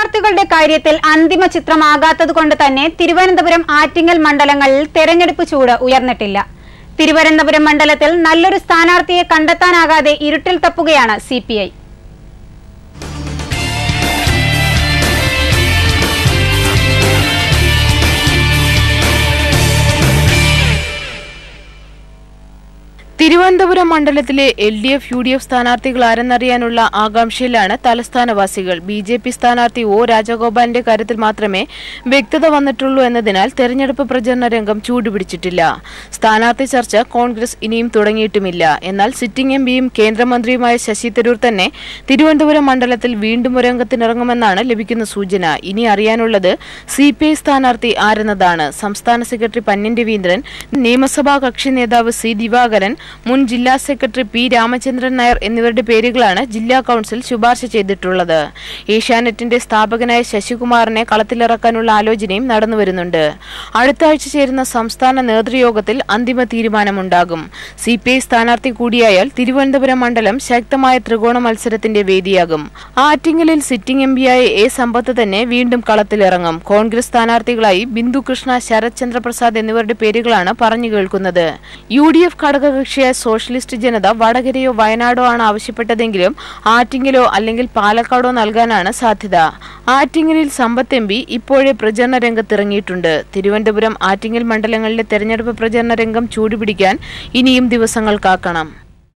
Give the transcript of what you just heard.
സ്ഥാനാർത്ഥികളുടെ കാര്യത്തിൽ അന്തിമ ചിത്രമാകാത്തതുകൊണ്ട് തന്നെ തിരുവനന്തപുരം ആറ്റിങ്ങൽ മണ്ഡലങ്ങളിൽ തെരഞ്ഞെടുപ്പ് ചൂട് ഉയർന്നിട്ടില്ല തിരുവനന്തപുരം മണ്ഡലത്തിൽ നല്ലൊരു സ്ഥാനാർത്ഥിയെ കണ്ടെത്താനാകാതെ ഇരുട്ടിൽ തപ്പുകയാണ് സി തിരുവനന്തപുരം മണ്ഡലത്തിലെ L D F U D F സ്ഥാനാർത്ഥികൾ ആരെന്നറിയാനുള്ള ആകാംക്ഷയിലാണ് തലസ്ഥാനവാസികൾ ബി ജെ പി സ്ഥാനാർത്ഥി ഒ രാജഗോപാലിന്റെ കാര്യത്തിൽ മാത്രമേ വ്യക്തത വന്നിട്ടുള്ളൂ എന്നതിനാൽ തെരഞ്ഞെടുപ്പ് പ്രചരണ രംഗം ചൂടുപിടിച്ചിട്ടില്ല സ്ഥാനാർത്ഥി ചർച്ച കോൺഗ്രസ് ഇനിയും തുടങ്ങിയിട്ടുമില്ല എന്നാൽ സിറ്റിംഗ് എം പിയും കേന്ദ്രമന്ത്രിയുമായ ശശി തരൂർ തന്നെ തിരുവനന്തപുരം മണ്ഡലത്തിൽ വീണ്ടും രംഗത്തിനിറങ്ങുമെന്നാണ് ലഭിക്കുന്ന സൂചന ഇനി അറിയാനുള്ളത് സി പി ഐ സ്ഥാനാർത്ഥി ആരെന്നതാണ് സംസ്ഥാന സെക്രട്ടറി പന്ന്യൻ രവീന്ദ്രൻ നിയമസഭാ കക്ഷി നേതാവ് സി ദിവാകരൻ മുൻ ജില്ലാ സെക്രട്ടറി പി രാമചന്ദ്രൻ നായർ എന്നിവരുടെ പേരുകളാണ് ജില്ലാ കൌൺസിൽ ശുപാർശ ചെയ്തിട്ടുള്ളത് ഏഷ്യാനെറ്റിന്റെ സ്ഥാപകനായ ശശികുമാറിനെ കളത്തിലിറക്കാനുള്ള ആലോചനയും നടന്നുവരുന്നുണ്ട് അടുത്ത ആഴ്ച ചേരുന്ന സംസ്ഥാന നേതൃയോഗത്തിൽ അന്തിമ തീരുമാനമുണ്ടാകും സി പി ഐ സ്ഥാനാർത്ഥി കൂടിയായാൽ തിരുവനന്തപുരം മണ്ഡലം ശക്തമായ ത്രികോണ മത്സരത്തിന്റെ വേദിയാകും ആറ്റിങ്ങലിൽ സിറ്റിംഗ് എം പിയായ എ സമ്പത്ത് തന്നെ വീണ്ടും കളത്തിലിറങ്ങും കോൺഗ്രസ് സ്ഥാനാർത്ഥികളായി ബിന്ദു കൃഷ്ണ ശരത് ചന്ദ്രപ്രസാദ് എന്നിവരുടെ പേരുകളാണ് പറഞ്ഞു കേൾക്കുന്നത് യു ഡി എഫ് ഘടകകക്ഷിയായ സോഷ്യലിസ്റ്റ് ജനത വടകരയോ വയനാടോ ആണ് ആവശ്യപ്പെട്ടതെങ്കിലും ആറ്റിങ്ങലോ അല്ലെങ്കിൽ പാലക്കാടോ നൽകാനാണ് സാധ്യത ആറ്റിങ്ങലിൽ സമ്പത്ത് എം പി ഇപ്പോഴേ പ്രചരണ രംഗത്തിറങ്ങിയിട്ടുണ്ട് തിരുവനന്തപുരം ആറ്റിങ്ങൽ മണ്ഡലങ്ങളിലെ തെരഞ്ഞെടുപ്പ് പ്രചരണ രംഗം ചൂടുപിടിക്കാൻ ഇനിയും ദിവസങ്ങൾ കാക്കണം